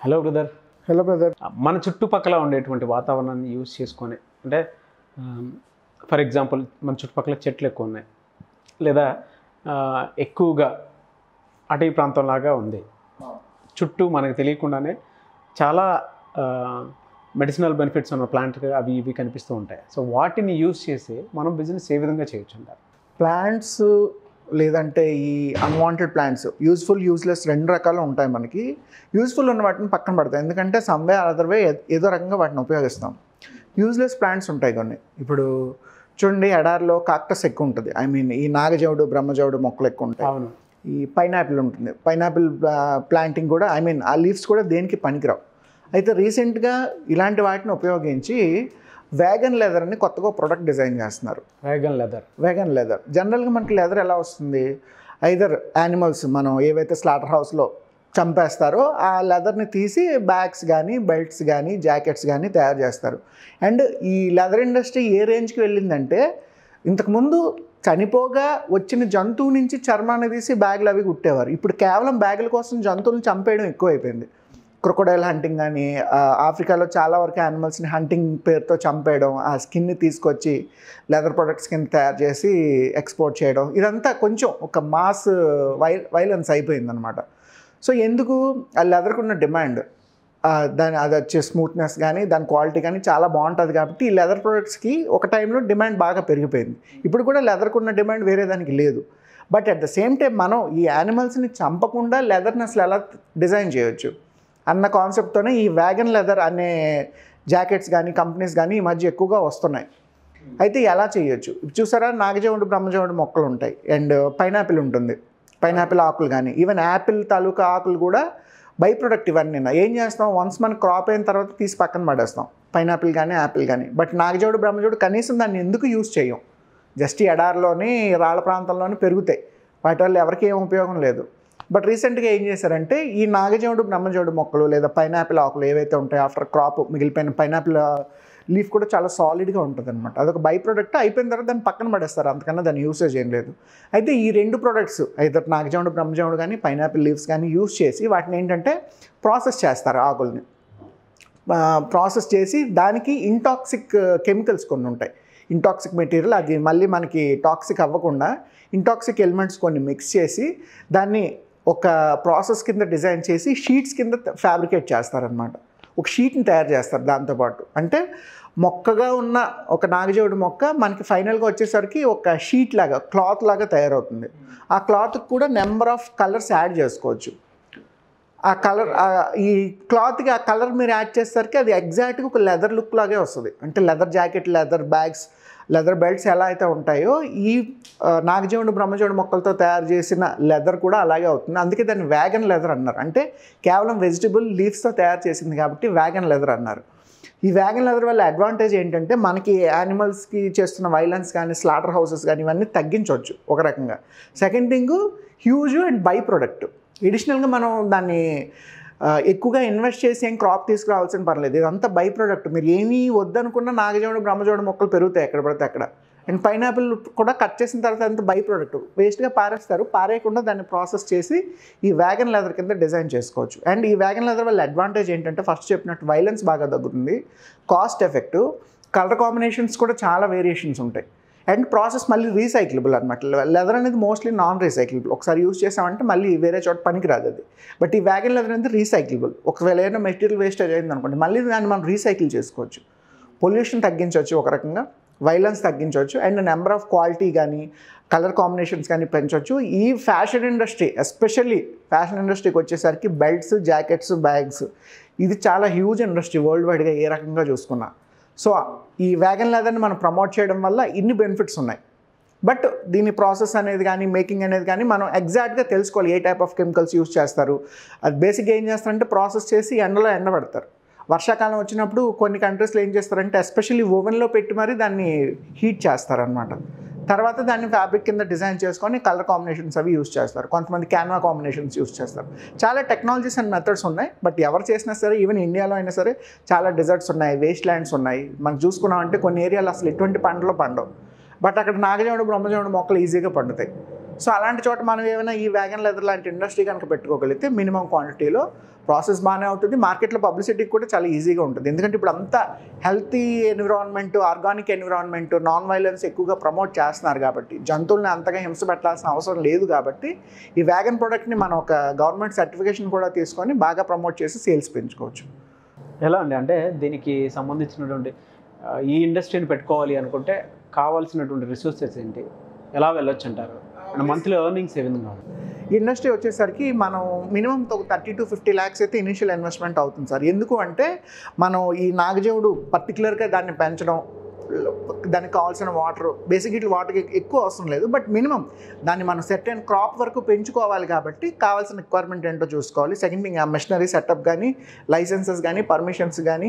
Hello brother hello brother మన చుట్టుపక్కల ఉండేటువంటి వాతావరణాన్ని యూజ్ చేసుకొని అంటే ఫర్ ఎగ్జాంపుల్ మన చుట్టుపక్కల చెట్లు ఎక్కువ ఉన్నాయి లేదా ఆ, ఎక్కువగా అటవీ ప్రాంతంలాగా ఉంది చుట్టూ మనకు తెలియకుండానే చాలా మెడిసినల్ బెనిఫిట్స్ ఉన్న ప్లాంట్ అవి ఇవి కనిపిస్తూ ఉంటాయి సో వాటిని యూజ్ చేసి మనం బిజినెస్ ఏ విధంగా చేయొచ్చు అంటారు ప్లాంట్స్ లేదంటే ఈ అన్వాంటెడ్ ప్లాంట్స్ యూస్ఫుల్ యూస్లెస్ రెండు రకాలు ఉంటాయి మనకి యూస్ఫుల్ ఉన్న వాటిని పక్కన పడతాయి ఎందుకంటే సమ్వే అదర్ వే ఏదో రకంగా వాటిని ఉపయోగిస్తాం యూస్లెస్ ప్లాంట్స్ ఉంటాయి కొన్ని ఇప్పుడు చూడండి ఎడారిలో కాక్టస్ ఎక్కువ ఉంటుంది ఐ మీన్ ఈ నాగజవుడు బ్రహ్మజవుడు మొక్కలు ఎక్కువ ఉంటాయి అవును ఈ పైనాపిల్ ఉంటుంది పైనాపిల్ ప్లాంటింగ్ కూడా ఐ మీన్ ఆ లీవ్స్ కూడా దేనికి పనికిరావు అయితే రీసెంట్గా ఇలాంటి వాటిని ఉపయోగించి వ్యాగన్ లెదర్ అని కొత్తగా ప్రొడక్ట్ డిజైన్ చేస్తున్నారు వేగన్ లెదర్ వేగన్ లెదర్ జనరల్గా మనకి లెదర్ ఎలా వస్తుంది ఐదర్ యానిమల్స్ మనం ఏవైతే స్లాటర్ హౌస్లో చంపేస్తారో ఆ లెదర్ని తీసి బ్యాగ్స్ కానీ బెల్ట్స్ కానీ జాకెట్స్ కానీ తయారు చేస్తారు అండ్ ఈ లెదర్ ఇండస్ట్రీ ఏ రేంజ్కి వెళ్ళిందంటే ఇంతకుముందు చనిపోగా వచ్చిన జంతువు నుంచి చర్మాన్ని తీసి బ్యాగులు అవి కుట్టేవారు ఇప్పుడు కేవలం బ్యాగుల కోసం జంతువులను చంపేయడం ఎక్కువైపోయింది క్రొకొడైల్ హంటింగ్ కానీ ఆ, ఆఫ్రికాలో చాలా వరకు యానిమల్స్ని హంటింగ్ పేరుతో చంపేయడం ఆ స్కిన్ని తీసుకొచ్చి లెదర్ ప్రొడక్ట్స్ కింద తయారు చేసి ఎక్స్పోర్ట్ చేయడం ఇదంతా కొంచెం ఒక మాస్ వై వైలెన్స్ అయిపోయిందనమాట సో ఎందుకు ఆ లెదర్కి ఉన్న డిమాండ్ దాని అది వచ్చే స్మూత్నెస్ కానీ దాని క్వాలిటీ కానీ చాలా బాగుంటుంది కాబట్టి ఈ లెదర్ ప్రొడక్ట్స్కి ఒక టైంలో డిమాండ్ బాగా పెరిగిపోయింది ఇప్పుడు కూడా లెదర్కి ఉన్న డిమాండ్ వేరే దానికి లేదు but at the same time మనం ఈ యానిమల్స్ని చంపకుండా లెదర్ని అసలు ఎలా డిజైన్ చేయొచ్చు అన్న కాన్సెప్ట్తోనే ఈ వ్యాగన్ లెదర్ అనే జాకెట్స్ కానీ కంపెనీస్ కానీ ఈ మధ్య ఎక్కువగా వస్తున్నాయి అయితే ఎలా చేయొచ్చు ఇప్పుడు చూసారా నాగజవుడు బ్రహ్మజవుడు మొక్కలు ఉంటాయి అండ్ పైనాపిల్ ఉంటుంది పైనాపిల్ ఆకులు కానీ ఈవెన్ యాపిల్ తాలూకా ఆకులు కూడా బై ప్రొడక్ట్ ఇవన్నీ ఏం చేస్తాం వన్స్ మన క్రాప్ అయిన తర్వాత తీసి పక్కన పడేస్తాం పైనాపిల్ కానీ యాపిల్ కానీ బట్ నాగజవుడు బ్రహ్మజవుడు కనీసం దాన్ని ఎందుకు యూజ్ చేయం జస్ట్ ఈ ఎడారిలోని రాళ్ళ ప్రాంతంలోని పెరుగుతాయి వాటి వల్ల ఎవరికి ఏం ఉపయోగం లేదు బట్ రీసెంట్గా ఏం చేశారంటే ఈ నాగజవుడు బ్రహ్మజవుడు మొక్కలు లేదా పైనాపిల్ ఆకులు ఏవైతే ఉంటాయో ఆఫ్టర్ క్రాప్ మిగిలిపోయిన పైనాపిల్ లీఫ్ కూడా చాలా సాలిడ్గా ఉంటుంది అనమాట అదొక బై ప్రోడక్ట్ అయిపోయిన తర్వాత దాన్ని పక్కన పడేస్తారు అంతకన్నా దాని యూసేజ్ ఏం లేదు అయితే ఈ రెండు ప్రొడక్ట్స్ అయితే నాగజముడు బ్రహ్మజముడు కానీ పైనాపిల్ లీవ్స్ కానీ యూస్ చేసి వాటిని ఏంటంటే ప్రాసెస్ చేస్తారు ఆకుల్ని ప్రాసెస్ చేసి దానికి ఇంటాక్సిక్ కెమికల్స్ కొన్ని ఉంటాయి ఇంటాక్సిక్ మెటీరియల్ అది మళ్ళీ మనకి టాక్సిక్ అవ్వకుండా ఇంటాక్సిక్ ఎలిమెంట్స్ కొన్ని మిక్స్ చేసి దాన్ని ఒక ప్రాసెస్ కింద డిజైన్ చేసి షీట్స్ కింద ఫ్యాబ్రికేట్ చేస్తారనమాట ఒక షీట్ని తయారు చేస్తారు దాంతోపాటు అంటే మొక్కగా ఉన్న ఒక నాగజవుడు మొక్క మనకి ఫైనల్గా వచ్చేసరికి ఒక షీట్ లాగా క్లాత్ లాగా తయారవుతుంది ఆ క్లాత్కి కూడా నెంబర్ ఆఫ్ కలర్స్ యాడ్ చేసుకోవచ్చు ఆ కలర్ ఈ క్లాత్కి ఆ కలర్ మీరు యాడ్ చేసేసరికి అది ఎగ్జాక్ట్గా ఒక లెదర్ లుక్ లాగే వస్తుంది అంటే leather jacket leather bags leather belts ఎలా అయితే ఉంటాయో ఈ ఆ, నాగజీవుడు బ్రహ్మజీవుడు మొక్కలతో తయారు చేసిన లెదర్ కూడా అలాగే అవుతుంది అందుకే దాన్ని వ్యాగన్ లెదర్ అన్నారు అంటే కేవలం వెజిటబుల్ లీవ్స్తో తయారు చేసింది కాబట్టి వ్యాగన్ లెదర్ అన్నారు ఈ వ్యాగన్ లెదర్ వల్ల అడ్వాంటేజ్ ఏంటంటే మనకి యానిమల్స్కి చేస్తున్న వైలెన్స్ కానీ స్లాటర్ హౌసెస్ కానీ ఇవన్నీ తగ్గించవచ్చు ఒక రకంగా second thing huge and byproduct ఎడిషనల్గా మనం దాన్ని ఆ, ఎక్కువగా ఇన్వెస్ట్ చేసి ఏం క్రాప్ తీసుకురావాల్సిన పర్లేదు ఇదంతా బై ప్రొడక్ట్ మీరు ఏమీ వద్దనుకున్న నాగజోడు బ్రహ్మజోడు మొక్కలు పెరుగుతాయి ఎక్కడ పడితే అక్కడ అండ్ పైనాపిల్ కూడా కట్ చేసిన తర్వాత అంత బై ప్రొడక్ట్ వేస్ట్గా పారేస్తారు పారేయకుండా దాన్ని ప్రాసెస్ చేసి ఈ వ్యాగన్ లెదర్ కింద డిజైన్ చేసుకోవచ్చు అండ్ ఈ వ్యాగన్ లెదర్ వల్ల అడ్వాంటేజ్ ఏంటంటే ఫస్ట్ చెప్పినట్టు వైలెన్స్ బాగా తగ్గుతుంది కాస్ట్ ఎఫెక్టివ్ కలర్ కాంబినేషన్స్ కూడా చాలా వేరియేషన్స్ ఉంటాయి అండ్ ప్రాసెస్ మళ్ళీ రీసైక్లబుల్ అనమాట లెదర్ అనేది మోస్ట్లీ నాన్ రీసైక్లబుల్ ఒకసారి యూస్ చేసామంటే మళ్ళీ వేరే చోట పనికి రాదు అది బట్ ఈ వ్యాగన్ లెదర్ అనేది రీసైక్లబుల్ ఒకవేళ ఏదైనా మెటీరియల్ వేస్టేజ్ అయింది అనుకోండి మళ్ళీ దాన్ని మనం రీసైకిల్ చేసుకోవచ్చు పొల్యూషన్ తగ్గించవచ్చు ఒక రకంగా వైలెన్స్ తగ్గించవచ్చు అండ్ నెంబర్ ఆఫ్ క్వాలిటీ కానీ కలర్ కాంబినేషన్స్ కానీ పెంచవచ్చు ఈ ఫ్యాషన్ ఇండస్ట్రీ ఎస్పెషల్లీ ఫ్యాషన్ ఇండస్ట్రీకి వచ్చేసరికి బెల్ట్స్ జాకెట్స్ బ్యాగ్స్ ఇది చాలా హ్యూజ్ ఇండస్ట్రీ వరల్డ్ వైడ్గా ఏ రకంగా చూసుకున్నా సో ఈ వ్యాగన్ లెదర్ని మనం ప్రమోట్ చేయడం వల్ల ఇన్ని బెనిఫిట్స్ ఉన్నాయి బట్ దీని ప్రాసెస్ అనేది కానీ మేకింగ్ అనేది కానీ మనం ఎగ్జాక్ట్గా తెలుసుకోవాలి ఏ టైప్ ఆఫ్ కెమికల్స్ యూస్ చేస్తారు అది బేసిక్గా ఏం చేస్తారంటే ప్రాసెస్ చేసి ఎండలో ఎండబెడతారు వర్షాకాలం వచ్చినప్పుడు కొన్ని కంట్రీస్లో ఏం చేస్తారంటే ఎస్పెషల్లీ ఓవెన్లో పెట్టి మరీ దాన్ని హీట్ చేస్తారనమాట తర్వాత దాన్ని ఫ్యాబ్రిక్ కింద డిజైన్ చేసుకొని కలర్ కాంబినేషన్స్ అవి యూస్ చేస్తారు కొంతమంది క్యాన్వా కాంబినేషన్స్ యూస్ చేస్తారు చాలా టెక్నాలజీస్ అండ్ మెథడ్స్ ఉన్నాయి బట్ ఎవరు చేసినా సరే ఈవెన్ ఇండియాలో అయినా సరే చాలా డిజర్ట్స్ ఉన్నాయి వేస్ట్ ల్యాండ్స్ ఉన్నాయి మనం చూసుకున్నామంటే కొన్ని ఏరియాలో అసలు ఎటువంటి పంటలు పండవు బట్ అక్కడ నాగజముడు బ్రహ్మజముడు మొక్కలు ఈజీగా పండుతాయి సో అలాంటి చోట మనం ఏమైనా ఈ వ్యాగన్ లెదర్ లాంటి ఇండస్ట్రీ కనుక పెట్టుకోగలిగితే మినిమం క్వాంటిటీలో ప్రాసెస్ బాగానే ఉంటుంది మార్కెట్లో పబ్లిసిటీ కూడా చాలా ఈజీగా ఉంటుంది ఎందుకంటే ఇప్పుడు అంతా healthy environment organic environment non violence ఎక్కువగా ప్రమోట్ చేస్తున్నారు కాబట్టి జంతువుల్ని అంతగా హింస పెట్టాల్సిన అవసరం లేదు కాబట్టి ఈ వ్యాగన్ ప్రోడక్ట్ని మనం ఒక గవర్నమెంట్ సర్టిఫికేషన్ కూడా తీసుకొని బాగా ప్రమోట్ చేసి సేల్స్ పెంచుకోవచ్చు ఎలా అండి అంటే దీనికి సంబంధించినటువంటి ఆ, ఈ ఇండస్ట్రీని పెట్టుకోవాలి అనుకుంటే కావాల్సినటువంటి రిసోర్సెస్ ఏంటి ఎలా వెళ్ళొచ్చు అంటారు అండ్ మంత్లీ ఎర్నింగ్స్ ఏ విధంగా ఉంటాయి? ఈ ఇండస్ట్రీ వచ్చేసరికి మనం మినిమం ఒక థర్టీ టు ఫిఫ్టీ ల్యాక్స్ అయితే ఇనిషియల్ ఇన్వెస్ట్మెంట్ అవుతుంది సార్ ఎందుకు అంటే మనం ఈ నాగజేవుడు పర్టికులర్గా దాన్ని పెంచడం దానికి కావాల్సిన వాటర్ బేసిక్ ఇట్లా వాటర్ ఎక్కువ అవసరం లేదు బట్ మినిమం దాన్ని మనం సెట్ అండ్ క్రాప్ వరకు పెంచుకోవాలి కాబట్టి కావాల్సిన రిక్వైర్మెంట్ ఏంటో చూసుకోవాలి సెకండ్ థింగ్ ఆ మెషినరీ సెటప్ కానీ లైసెన్సెస్ కానీ పర్మిషన్స్ కానీ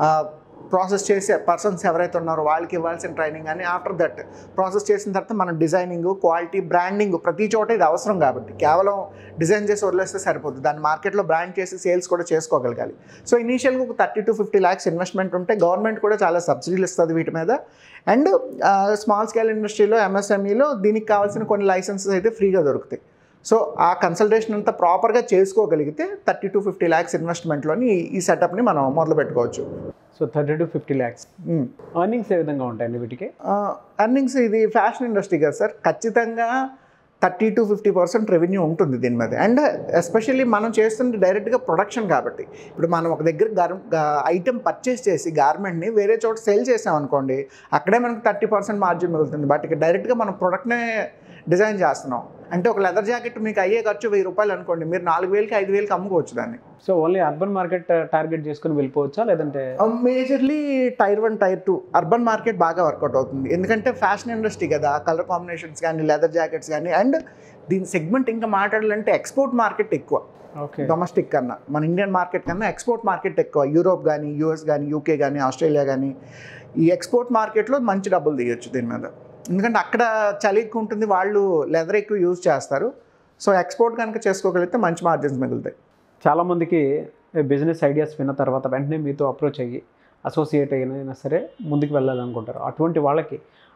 ప్రాసెస్ చేసే పర్సన్స్ ఎవరైతే ఉన్నారో వాళ్ళకి ఇవ్వాల్సిన ట్రైనింగ్ కానీ ఆఫ్టర్ దట్ ప్రాసెస్ చేసిన తర్వాత మనం డిజైనింగ్ క్వాలిటీ బ్రాండింగ్ ప్రతి చోట ఇది అవసరం కాబట్టి కేవలం డిజైన్ చేసి వదిలేస్తే సరిపోతుంది దాన్ని మార్కెట్లో బ్రాండ్ చేసి సేల్స్ కూడా చేసుకోగలగాలి సో ఇనీషియల్గా ఒక thirty to fifty lakhs investment ఉంటే గవర్నమెంట్ కూడా చాలా సబ్సిడీలు ఇస్తుంది వీటి మీద అండ్ స్మాల్ స్కేల్ ఇండస్ట్రీలో ఎంఎస్ఎంఈలో దీనికి కావాల్సిన కొన్ని లైసెన్సెస్ అయితే ఫ్రీగా దొరుకుతాయి సో ఆ కన్సల్టేషన్ అంతా ప్రాపర్గా చేసుకోగలిగితే థర్టీ టు ఫిఫ్టీ ల్యాక్స్ ఇన్వెస్ట్మెంట్లోని ఈ సెటప్ని మనం మొదలు పెట్టుకోవచ్చు so thirty to fifty lakhs earnings ఏ విధంగా ఉంటాయండి వీటికి అర్నింగ్స్ ఇది ఫ్యాషన్ ఇండస్ట్రీ కదా సార్ ఖచ్చితంగా thirty to fifty percent revenue ఉంటుంది దీని మీద అండ్ ఎస్పెషల్లీ మనం చేస్తుంది డైరెక్ట్గా ప్రొడక్షన్ కాబట్టి ఇప్పుడు మనం ఒక దగ్గర గర్ ఐటెం పర్చేస్ చేసి గార్మెంట్ని వేరే చోట సేల్ చేసాం అనుకోండి అక్కడే మనకు థర్టీ పర్సెంట్ మార్జిన్ మిగులుతుంది బట్ ఇక్కడ డైరెక్ట్గా మనం ప్రొడక్ట్నే డిజైన్ చేస్తున్నాం అంటే ఒక లెదర్ జాకెట్ మీకు అయ్యే ఖర్చు వెయ్యి రూపాయలు అనుకోండి మీరు నాలుగు వేలకి ఐదు వేలకి అమ్ముకోవచ్చు దాన్ని so only urban market target చేసుకుని వెళ్ళిపోవచ్చా లేదంటే majorly tier one tier two urban market బాగా వర్కౌట్ అవుతుంది ఎందుకంటే ఫ్యాషన్ ఇండస్ట్రీ కదా కలర్ కాంబినేషన్స్ కానీ లెదర్ జాకెట్స్ కానీ అండ్ దీని సెగ్మెంట్ ఇంకా మాట్లాడాలంటే ఎక్స్పోర్ట్ మార్కెట్ ఎక్కువ ఓకే డొమెస్టిక్ కన్నా మన ఇండియన్ మార్కెట్ కన్నా ఎక్స్పోర్ట్ మార్కెట్ ఎక్కువ యూరోప్ కానీ యూఎస్ కానీ యూకే కానీ ఆస్ట్రేలియా కానీ ఈ ఎక్స్పోర్ట్ మార్కెట్లో మంచి డబ్బులు తీయొచ్చు దీని మీద ఎందుకంటే అక్కడ చలి ఎక్కువ ఉంటుంది వాళ్ళు లెదర్ ఎక్కువ యూజ్ చేస్తారు సో ఎక్స్పోర్ట్ కనుక చేసుకోగలిగితే మంచి మార్జిన్స్ మిగులుతాయి చాలామందికి బిజినెస్ ఐడియాస్ విన్న తర్వాత వెంటనే మీతో అప్రోచ్ అయ్యి అసోసియేట్ అయినా సరే ముందుకు వెళ్ళాలనుకుంటారు అటువంటి వాళ్ళకి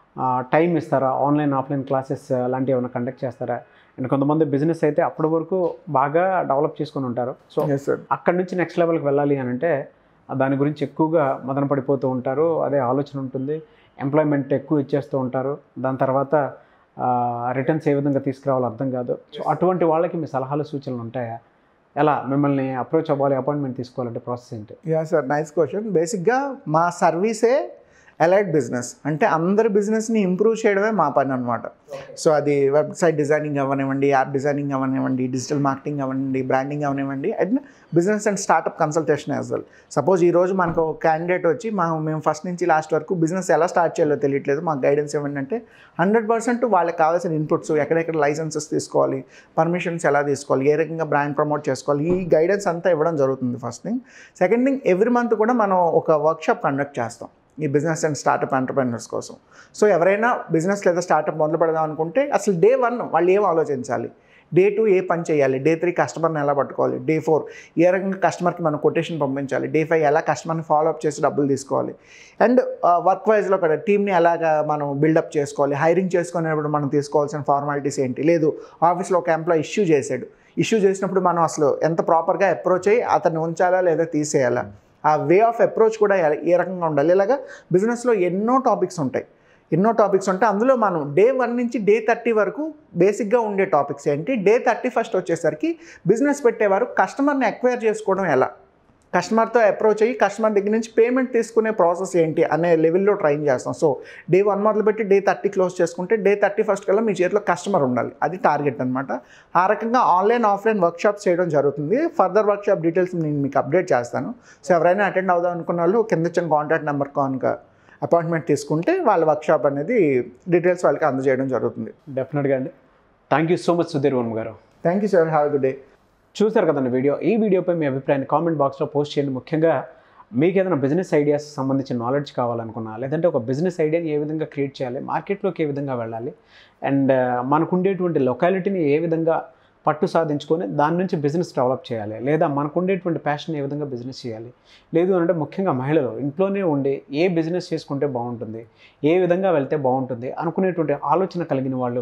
టైం ఇస్తారా ఆన్లైన్ ఆఫ్లైన్ క్లాసెస్ లాంటివి ఏమైనా కండక్ట్ చేస్తారా అండ్ కొంతమంది బిజినెస్ అయితే అప్పటి వరకు బాగా డెవలప్ చేసుకొని ఉంటారు సో ఎస్ సార్ అక్కడి నుంచి నెక్స్ట్ లెవెల్కి వెళ్ళాలి అని అంటే దాని గురించి ఎక్కువగా మదన పడిపోతూ ఉంటారు అదే ఆలోచన ఉంటుంది ఎంప్లాయ్మెంట్ ఎక్కువ ఇచ్చేస్తూ ఉంటారు దాని తర్వాత రిటర్న్స్ ఏ విధంగా తీసుకురావాలో అర్థం కాదు సో అటువంటి వాళ్ళకి మీ సలహాలు సూచనలు ఉంటాయా ఎలా మిమ్మల్ని అప్రోచ్ అవ్వాలి అపాయింట్మెంట్ తీసుకోవాలంటే ప్రాసెస్ ఏంటి యా సార్ నైస్ క్వశ్చన్ బేసిక్గా మా సర్వీసే అలైడ్ బిజినెస్ అంటే అందరి బిజినెస్ని ఇంప్రూవ్ చేయడమే మా పని అనమాట సో అది వెబ్సైట్ డిజైనింగ్ అవ్వనివ్వండి యాప్ డిజైనింగ్ అవ్వనివ్వండి డిజిటల్ మార్కెటింగ్ అవ్వనివ్వండి బ్రాండింగ్ అవ్వనివ్వండి and business and startup consultation as well suppose ఈ రోజు మనకు ఒక క్యాండిడేట్ వచ్చి మా మేము ఫస్ట్ నుంచి లాస్ట్ వరకు బిజినెస్ ఎలా స్టార్ట్ చేయాలో తెలియట్లేదు మాకు గైడెన్స్ ఇవ్వండి అంటే హండ్రెడ్ పర్సెంట్ వాళ్ళకి కావాల్సిన ఇన్పుట్స్ ఎక్కడెక్కడ లైసెన్సెస్ తీసుకోవాలి పర్మిషన్స్ ఎలా తీసుకోవాలి ఏ రకంగా బ్రాండ్ ప్రమోట్ చేసుకోవాలి ఈ గైడెన్స్ అంతా ఇవ్వడం జరుగుతుంది first thing second thing every month కూడా మనం ఒక వర్క్షాప్ కండక్ట్ చేస్తాం ఈ బిజినెస్ అండ్ స్టార్టప్ ఎంటర్ప్రెనర్స్ కోసం సో ఎవరైనా బిజినెస్ లేదా స్టార్టప్ మొదలు పెడదాం అనుకుంటే అసలు డే వన్ వాళ్ళు ఏం ఆలోచించాలి డే టూ ఏ పని చేయాలి డే త్రీ కస్టమర్ని ఎలా పట్టుకోవాలి డే ఫోర్ ఏ రకంగా కస్టమర్కి మనం కొటేషన్ పంపించాలి డే ఫైవ్ ఎలా కస్టమర్ని ఫాలో అప్ చేసి డబ్బులు తీసుకోవాలి అండ్ వర్క్ వైజ్లో కూడా టీమ్ని ఎలాగా మనం బిల్డప్ చేసుకోవాలి హైరింగ్ చేసుకునేటప్పుడు మనం తీసుకోవాల్సిన ఫార్మాలిటీస్ ఏంటి లేదు ఆఫీస్లో ఒక ఎంప్లాయ్ ఇష్యూ చేశాడు ఇష్యూ చేసినప్పుడు మనం అసలు ఎంత ప్రాపర్గా అప్రోచ్ అయ్యి అతన్ని ఉంచాలా లేదా తీసేయాలా ఆ వే ఆఫ్ అప్రోచ్ కూడా ఏ- ఏ రకంగా ఉండాలి ఇలాగా బిజినెస్లో ఎన్నో టాపిక్స్ ఉంటాయి ఎన్నో టాపిక్స్ ఉంటాయి అందులో మనం డే వన్ నుంచి డే థర్టీ వరకు బేసిక్గా ఉండే టాపిక్స్ ఏంటి డే థర్టీ ఫస్ట్ వచ్చేసరికి బిజినెస్ పెట్టేవారు కస్టమర్ని అక్వైర్ చేసుకోవడం ఎలా కస్టమర్తో అప్రోచ్ అయ్యి కస్టమర్ దగ్గర నుంచి పేమెంట్ తీసుకునే ప్రాసెస్ ఏంటి అనే లెవెల్లో ట్రైన్ చేస్తాం సో డే వన్ మొదలుపెట్టి డే థర్టీ క్లోజ్ చేసుకుంటే డే థర్టీ ఫస్ట్ కల్లా మీ చేతిలో కస్టమర్ ఉండాలి అది టార్గెట్ అనమాట ఆ రకంగా ఆన్లైన్ ఆఫ్లైన్ వర్క్షాప్స్ చేయడం జరుగుతుంది ఫర్దర్ వర్క్షాప్ డీటెయిల్స్ నేను మీకు అప్డేట్ చేస్తాను సో ఎవరైనా అటెండ్ అవుదాం అనుకున్న వాళ్ళు కింద ఇచ్చిన కాంటాక్ట్ నెంబర్ కనుక అపాయింట్మెంట్ తీసుకుంటే వాళ్ళ వర్క్షాప్ అనేది డీటెయిల్స్ వాళ్ళకి అందజేయడం జరుగుతుంది డెఫినెట్గా అండి thank you so much Sudheer Varma garu thank you sir have good day చూసారు కదండి వీడియో ఈ వీడియోపై మీ అభిప్రాయాన్ని కామెంట్ బాక్స్లో పోస్ట్ చేయండి ముఖ్యంగా మీకు ఏదైనా బిజినెస్ ఐడియాస్ సంబంధించిన నాలెడ్జ్ కావాలనుకున్నా లేదంటే ఒక బిజినెస్ ఐడియాని ఏ విధంగా క్రియేట్ చేయాలి మార్కెట్లోకి ఏ విధంగా వెళ్ళాలి అండ్ మనకు ఉండేటువంటి లొకాలిటీని ఏ విధంగా పట్టు సాధించుకొని దాని నుంచి బిజినెస్ డెవలప్ చేయాలి లేదా మనకు ఉండేటువంటి ప్యాషన్ ఏ విధంగా బిజినెస్ చేయాలి లేదు అంటే ముఖ్యంగా మహిళలు ఇంట్లోనే ఉండి ఏ బిజినెస్ చేసుకుంటే బాగుంటుంది ఏ విధంగా వెళ్తే బాగుంటుంది అనుకునేటువంటి ఆలోచన కలిగిన వాళ్ళు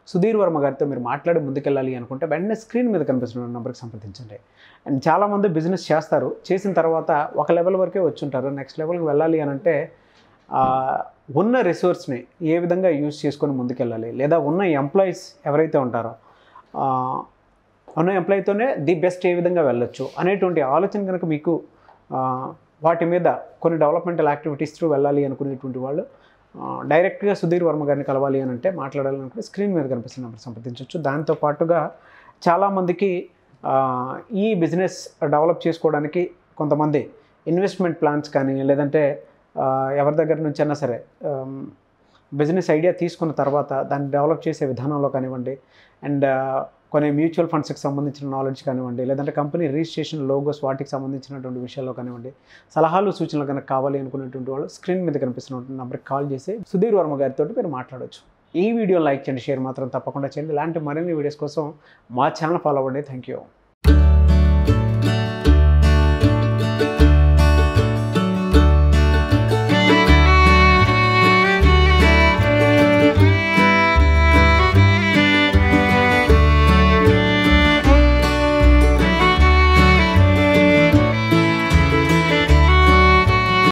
సుధీర్ వర్మ గారితో మీరు మాట్లాడి ముందుకెళ్ళాలి అనుకుంటే వెంటనే స్క్రీన్ మీద కనిపిస్తున్న నెంబర్కి సంప్రదించండి అండ్ చాలామంది బిజినెస్ చేస్తారు చేసిన తర్వాత ఒక లెవెల్ వరకే వచ్చుంటారు నెక్స్ట్ లెవెల్కి వెళ్ళాలి అని అంటే ఆ, ఉన్న రిసోర్స్ని ఏ విధంగా యూజ్ చేసుకొని ముందుకెళ్ళాలి లేదా ఉన్న ఎంప్లాయీస్ ఎవరైతే ఉంటారో ఆ, ఉన్న ఎంప్లాయీతోనే ది బెస్ట్ ఏ విధంగా వెళ్ళొచ్చు అనేటువంటి ఆలోచన కనుక మీకు ఆ, వాటి మీద కొన్ని డెవలప్మెంటల్ యాక్టివిటీస్ త్రూ వెళ్ళాలి అనుకునేటువంటి వాళ్ళు ఆ, డైరెక్ట్గా సుధీర్ వర్మ గారిని కలవాలి అని అంటే మాట్లాడాలనుకుంటే స్క్రీన్ మీద కనిపిస్తున్న నెంబర్ సంప్రదించవచ్చు దాంతో పాటుగా చాలామందికి ఆ, ఈ బిజినెస్ డెవలప్ చేసుకోవడానికి కొంతమంది ఇన్వెస్ట్మెంట్ ప్లాన్స్ కానీ లేదంటే ఆ, ఎవరి దగ్గర నుంచి అయినా సరే బిజినెస్ ఐడియా తీసుకున్న తర్వాత దాన్ని డెవలప్ చేసే విధానంలో కానివ్వండి అండ్ కొన్ని మ్యూచువల్ ఫండ్స్కి సంబంధించిన నాలెడ్జ్ కానివ్వండి లేదంటే కంపెనీ రిజిస్ట్రేషన్ లోగోస్ వాటికి సంబంధించినటువంటి విషయాల్లో కానివ్వండి సలహాలు సూచనలు కనుక కావాలి అనుకునేటువంటి వాళ్ళు స్క్రీన్ మీద కనిపిస్తున్న నెంబర్కి కాల్ చేసి సుధీర్ వర్మ గారితో మీరు మాట్లాడవచ్చు ఈ వీడియో లైక్ చేయండి షేర్ మాత్రం తప్పకుండా చేయండి ఇలాంటి మరిన్ని వీడియోస్ కోసం మా ఛానల్ ఫాలో అవ్వండి థ్యాంక్ యూ